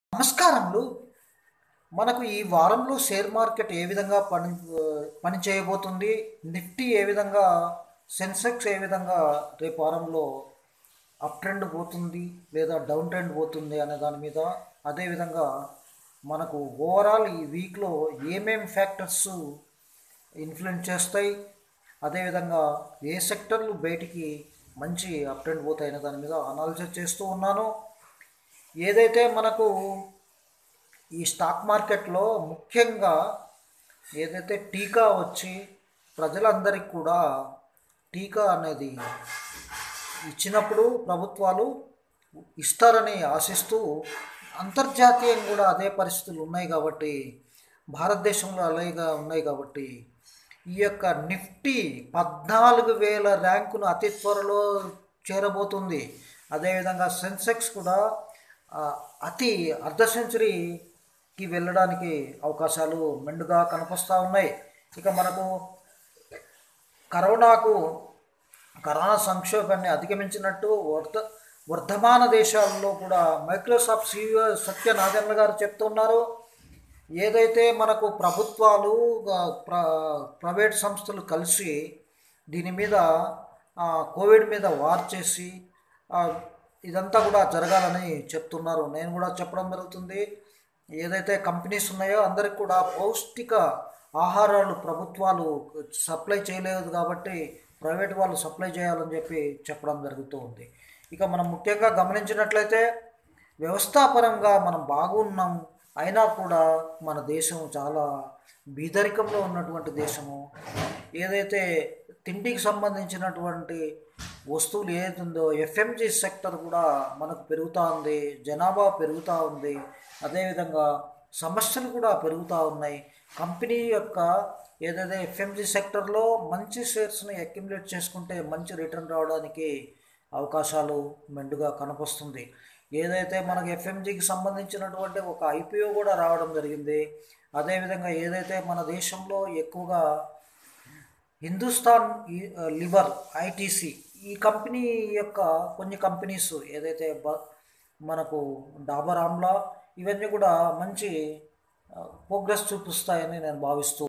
నమస్కారములు మనకు ఈ వారంలో షేర్ మార్కెట్ ఏ విధంగా పని పని చేయబోతుంది నిఫ్టీ ఏ విధంగా సెన్సెక్స్ ఏ విధంగా రేపు వారంలో అప్ ట్రెండ్ పోతుంది లేదా డౌన్ ట్రెండ్ పోతుంది అనే దాని మీద అదేవిధంగా మనకు ఓవరాల్ ఈ వీక్లో ఏమేం ఫ్యాక్టర్స్ ఇన్ఫ్లుయెన్స్ చేస్తాయి అదేవిధంగా ఏ సెక్టర్లు బయటికి మంచి అప్ ట్రెండ్ పోతాయి అనే దాని మీద అనాలిసిస్ చేస్తూ ఉన్నాను ఏదైతే మనకు ఈ స్టాక్ మార్కెట్లో ముఖ్యంగా ఏదైతే టీకా వచ్చి ప్రజలందరికీ కూడా టీకా అనేది ఇచ్చినప్పుడు ప్రభుత్వాలు ఇస్తారని ఆశిస్తూ అంతర్జాతీయంగా కూడా అదే పరిస్థితులు ఉన్నాయి కాబట్టి భారతదేశంలో అలాగే ఉన్నాయి కాబట్టి ఈ యొక్క నిఫ్టీ పద్నాలుగు వేల ర్యాంకును అతి త్వరలో చేరబోతుంది అదేవిధంగా సెన్సెక్స్ కూడా ఆ, అతి అర్ధ సెంచరీకి వెళ్ళడానికి అవకాశాలు మెండుగా కనిపిస్తూ ఉన్నాయి ఇక మనకు కరోనాకు కరోనా సంక్షోభాన్ని అధిగమించినట్టు వర్ధ వర్ధమాన దేశాల్లో కూడా మైక్రోసాఫ్ట్ సీఈఓ సత్య నాదెండ్ల గారు చెప్తున్నారు ఏదైతే మనకు ప్రభుత్వాలు ఆ, ప్ర ప్రైవేట్ సంస్థలు కలిసి దీని మీద ఆ, కోవిడ్ మీద వార్ చేసి ఆ, ఇదంతా కూడా జరగాలని చెప్తున్నారు నేను కూడా చెప్పడం జరుగుతుంది ఏదైతే కంపెనీస్ ఉన్నాయో అందరికి కూడా పౌష్టిక ఆహారాలు ప్రభుత్వాలు సప్లై చేయలేదు కాబట్టి ప్రైవేట్ వాళ్ళు సప్లై చేయాలని చెప్పి చెప్పడం జరుగుతూ ఉంది ఇక మనం ముఖ్యంగా గమనించినట్లయితే వ్యవస్థాపరంగా మనం బాగున్నాం అయినా కూడా మన దేశం చాలా బీదరికంలో ఉన్నటువంటి దేశము ఏదైతే తిండికి సంబంధించినటువంటి వస్తువులు ఏదుందో ఎఫ్ఎంజి సెక్టర్ కూడా మనకు పెరుగుతూ ఉంది జనాభా పెరుగుతూ ఉంది అదేవిధంగా సమస్యలు కూడా పెరుగుతూ ఉన్నాయి కంపెనీ యొక్క ఏదైతే ఎఫ్ఎంజి సెక్టర్లో మంచి షేర్స్ని అక్యుములేట్ చేసుకుంటే మంచి రిటర్న్ రావడానికి అవకాశాలు మెండుగా కనిపిస్తుంది ఏదైతే మనకు ఎఫ్ఎంజికి సంబంధించినటువంటి ఒక ఐపీఓ కూడా రావడం జరిగింది అదేవిధంగా ఏదైతే మన దేశంలో ఎక్కువగా హిందుస్థాన్ ఈ- లివర్ ఐటీసీ ఈ కంపెనీ యొక్క కొన్ని కంపెనీస్ ఏదైతే బ మనకు డాబర్ ఆమ్లా ఇవన్నీ కూడా మంచి ప్రోగ్రెస్ చూపిస్తాయని నేను భావిస్తూ